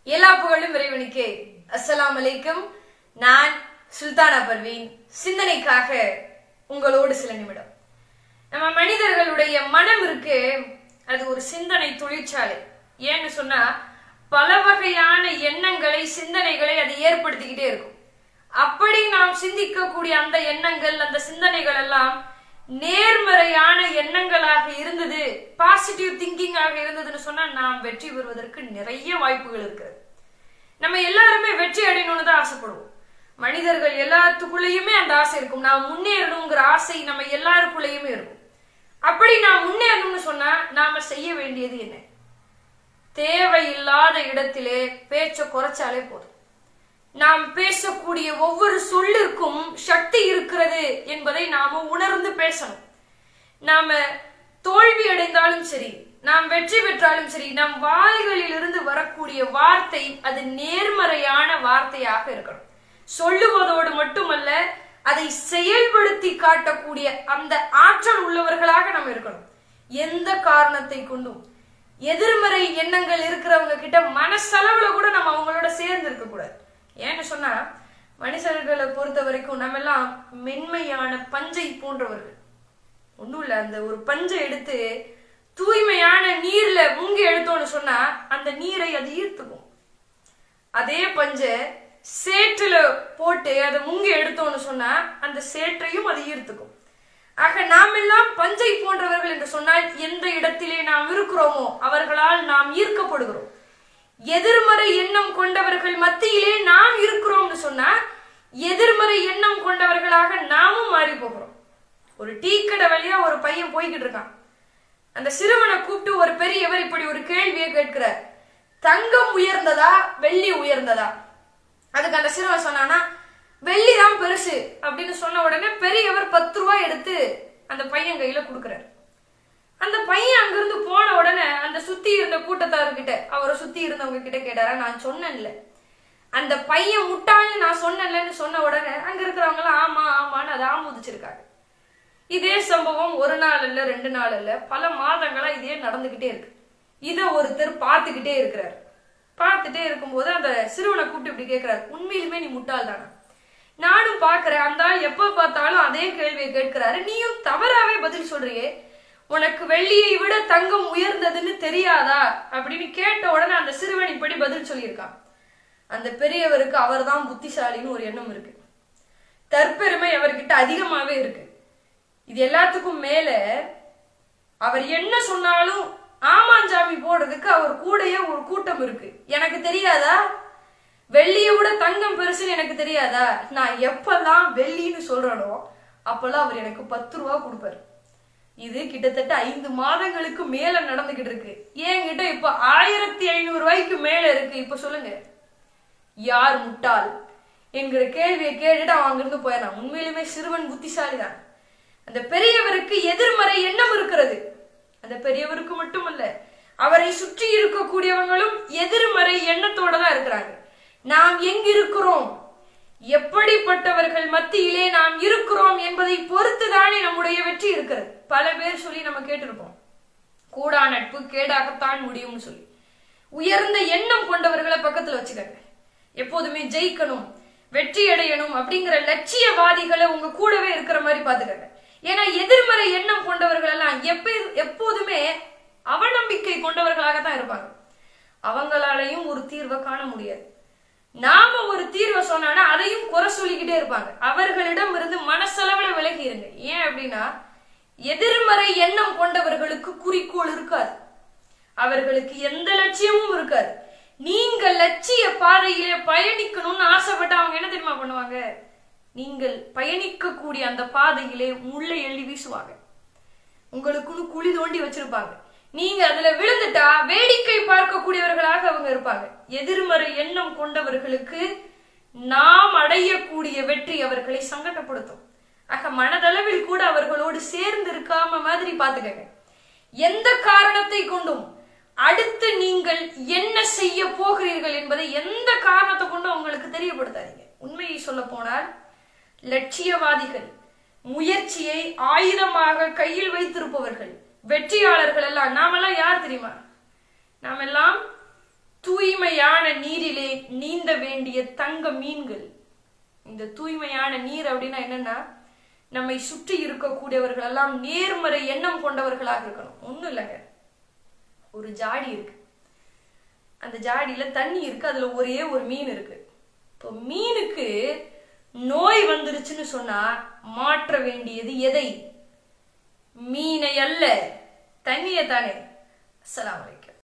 எல்லா புகழும் இறைவனுக்கே அஸ்ஸலாமு அலைக்கும் நான் சுல்தானா பர்வீன் சிந்தனைக்காக உங்களோடு சில நிமிடம் நம்ம மனிதர்களுடைய மனம் இருக்கு அது ஒரு சிந்தனை தொழிற்சாலை ஏன்னு சொன்னா பல வகையான எண்ணங்களை சிந்தனைகளை அது ஏற்படுத்திக்கிட்டே இருக்கும் அப்படி நாம் சிந்திக்கக்கூடிய அந்த எண்ணங்கள் அந்த சிந்தனைகள் எல்லாம் நேர்மறையான எண்ணங்களாக இருந்தது பாசிட்டிவ் திங்கிங்காக இருந்ததுன்னு சொன்னா நாம் வெற்றி பெறுவதற்கு நிறைய வாய்ப்புகள் இருக்கிறது நம்ம எல்லாருமே வெற்றி அடையணும்னு தான் ஆசைப்படுவோம் மனிதர்கள் எல்லாத்துக்குள்ளேயுமே அந்த ஆசை இருக்கும் நான் முன்னேறணுங்கிற ஆசை நம்ம எல்லாருக்குள்ளேயுமே இருக்கும் அப்படி நான் முன்னேறணும்னு சொன்னா நாம செய்ய வேண்டியது என்ன தேவையில்லாத இடத்திலே பேச்ச குறைச்சாலே போதும் நாம் பேசக்கூடிய ஒவ்வொரு சொல்லிற்கும் சக்தி இருக்கிறது என்பதை நாம உணர்ந்து பேசணும் நாம தோல்வி அடைந்தாலும் சரி நாம் வெற்றி பெற்றாலும் சரி நம் வாய்களில் இருந்து வரக்கூடிய வார்த்தை அது நேர்மறையான வார்த்தையாக இருக்கணும் சொல்லுவதோடு மட்டுமல்ல அதை செயல்படுத்தி காட்டக்கூடிய அந்த ஆற்றல் உள்ளவர்களாக நம்ம இருக்கணும் எந்த காரணத்தை கொண்டும் எதிர்மறை எண்ணங்கள் இருக்கிறவங்க கிட்ட மனசளவுல கூட நம்ம அவங்களோட சேர்ந்து இருக்க கூடாது ஏன்னு சொன்னா மனுஷர்களை பொறுத்த வரைக்கும் நம்ம எல்லாம் மென்மையான பஞ்சை போன்றவர்கள் ஒண்ணும் இல்ல அந்த ஒரு பஞ்சை எடுத்து தூய்மையான நீர்ல முங்கி எடுத்தோம்னு சொன்னா அந்த நீரை அது ஈர்த்துக்கும் அதே பஞ்ச சேற்றுல போட்டு அதை முங்கி எடுத்தோம்னு சொன்னா அந்த சேற்றையும் அது ஈர்த்துக்கும் ஆக நாம் எல்லாம் பஞ்சை போன்றவர்கள் என்று சொன்னால் எந்த இடத்திலே நாம் இருக்கிறோமோ அவர்களால் நாம் ஈர்க்கப்படுகிறோம் எதிர்மறை எண்ணம் கொண்டவர்கள் மத்தியிலே நாம் இருக்கிறோம்னு சொன்னா எதிர்மறை எண்ணம் கொண்டவர்களாக நாமும் மாறி போகிறோம் ஒரு டீ கடை வழியா ஒரு பையன் போய்கிட்டு இருக்கான் அந்த சிறுவனை கூப்பிட்டு ஒரு பெரியவர் இப்படி ஒரு கேள்வியை கேட்கிறார் தங்கம் உயர்ந்ததா வெள்ளி உயர்ந்ததா அதுக்கு அந்த சிறுவன் சொன்னானா வெள்ளி தான் பெருசு அப்படின்னு சொன்ன உடனே பெரியவர் பத்து ரூபாய் எடுத்து அந்த பையன் கையில கொடுக்குறாரு அந்த பையன் அங்கிருந்து போன உடனே அந்த சுத்தி இருந்த கூட்டத்தார்கிட்ட அவரை சுத்தி இருந்தவங்க கிட்ட கேட்டாரா நான் சொன்னேன்ல அந்த பையன் முட்டாள்னு நான் சொன்னேன்லன்னு சொன்ன உடனே அங்க இருக்கிறவங்க எல்லாம் ஆமா ஆமான்னு அதை ஆமோதிச்சிருக்காங்க இதே சம்பவம் ஒரு நாள் இல்ல ரெண்டு நாள் இல்ல பல மாதங்களா இதே நடந்துகிட்டே இருக்கு இத ஒருத்தர் பார்த்துக்கிட்டே இருக்கிறார் பார்த்துட்டே இருக்கும்போது அந்த சிறுவனை கூப்பிட்டு இப்படி கேட்கிறார் உண்மையிலுமே நீ முட்டாள் தானா நானும் பாக்குறேன் அந்த ஆள் எப்ப பார்த்தாலும் அதே கேள்வியை கேட்கிறாரு நீயும் தவறாவே பதில் சொல்றியே உனக்கு வெள்ளியை விட தங்கம் உயர்ந்ததுன்னு தெரியாதா அப்படின்னு கேட்ட உடனே அந்த சிறுவன் இப்படி பதில் சொல்லியிருக்கான் அந்த பெரியவருக்கு அவர்தான் புத்திசாலின்னு ஒரு எண்ணம் இருக்கு தற்பெருமை அவர்கிட்ட அதிகமாவே இருக்கு இது எல்லாத்துக்கும் மேல அவர் என்ன சொன்னாலும் ஆமாஞ்சாமி போடுறதுக்கு அவர் கூடயே ஒரு கூட்டம் இருக்கு எனக்கு தெரியாதா வெள்ளியை விட தங்கம் பெருசுன்னு எனக்கு தெரியாதா நான் எப்பெல்லாம் வெள்ளின்னு சொல்றனோ அப்பெல்லாம் அவர் எனக்கு பத்து ரூபா கொடுப்பாரு இது கிட்டத்தட்ட ஐந்து மாதங்களுக்கு மேல நடந்துகிட்டு இருக்கு என்கிட்ட இப்ப ஆயிரத்தி ஐநூறு ரூபாய்க்கு மேல இருக்கு இப்ப சொல்லுங்க யார் முட்டாள் என்கிற கேள்வியை கேட்டுட்டு அவன் அங்கிருந்து போயிடறான் உண்மையிலுமே சிறுவன் புத்திசாலி தான் அந்த பெரியவருக்கு எதிர்மறை எண்ணம் இருக்கிறது அந்த பெரியவருக்கு மட்டுமல்ல அவரை சுற்றி இருக்கக்கூடியவங்களும் எதிர்மறை எண்ணத்தோட தான் இருக்கிறாங்க நாம் எங்க இருக்கிறோம் எப்படிப்பட்டவர்கள் மத்தியிலே நாம் இருக்கிறோம் என்பதை பொறுத்து தானே நம்முடைய வெற்றி இருக்கிறது பல பேர் சொல்லி நம்ம கேட்டிருப்போம் கூடா நட்பு கேடாகத்தான் முடியும்னு சொல்லி உயர்ந்த எண்ணம் கொண்டவர்களை பக்கத்துல வச்சுக்கங்க எப்போதுமே ஜெயிக்கணும் வெற்றி அடையணும் அப்படிங்கிற லட்சியவாதிகளை உங்க கூடவே இருக்கிற மாதிரி பாத்துக்கங்க ஏன்னா எதிர்மறை எண்ணம் கொண்டவர்கள் எல்லாம் எப்ப எப்போதுமே அவநம்பிக்கை கொண்டவர்களாக தான் இருப்பாங்க அவங்களாலையும் ஒரு தீர்வை காண முடியாது நாம ஒரு தீர்வை சொன்னா அதையும் குறை சொல்லிக்கிட்டே இருப்பாங்க அவர்களிடம் இருந்து மனசளவுல விலகி இருங்க ஏன் அப்படின்னா எதிர்மறை எண்ணம் கொண்டவர்களுக்கு குறிக்கோள் இருக்காது அவர்களுக்கு எந்த லட்சியமும் இருக்காது நீங்க லட்சிய பாதையிலே பயணிக்கணும்னு ஆசைப்பட்டு அவங்க என்ன தெரியுமா பண்ணுவாங்க நீங்கள் பயணிக்கக்கூடிய அந்த பாதையிலே முள்ளை எள்ளி வீசுவாங்க உங்களுக்குன்னு குழி தோண்டி வச்சிருப்பாங்க நீங்க அதுல விழுந்துட்டா வேடிக்கை பார்க்கக்கூடியவர்களாக அவங்க இருப்பாங்க எதிர்மறை எண்ணம் கொண்டவர்களுக்கு நாம் அடையக்கூடிய வெற்றி அவர்களை சங்கடப்படுத்தும் ஆக மனதளவில் கூட அவர்களோடு சேர்ந்து இருக்காம மாதிரி பாத்துக்கங்க எந்த காரணத்தை கொண்டும் அடுத்து நீங்கள் என்ன செய்ய போகிறீர்கள் என்பதை எந்த காரணத்தை கொண்டும் உங்களுக்கு தெரியப்படுத்தாதீங்க உண்மையை சொல்ல போனால் லட்சியவாதிகள் முயற்சியை ஆயுதமாக கையில் வைத்திருப்பவர்கள் வெற்றியாளர்கள் எல்லாம் நாமெல்லாம் யார் தெரியுமா நாமெல்லாம் தூய்மையான நீரிலே நீந்த வேண்டிய தங்க மீன்கள் இந்த தூய்மையான நீர் அப்படின்னா என்னன்னா நம்மை சுற்றி இருக்கக்கூடியவர்கள் எல்லாம் நேர்மறை எண்ணம் கொண்டவர்களாக இருக்கணும் ஒண்ணும் இல்லைங்க ஒரு ஜாடி இருக்கு அந்த ஜாடியில தண்ணி இருக்கு அதுல ஒரே ஒரு மீன் இருக்கு இப்போ மீனுக்கு நோய் வந்துருச்சுன்னு சொன்னா மாற்ற வேண்டியது எதை மீனை அல்ல தண்ணியை தானே அஸ்ஸலாமு அலைக்கும்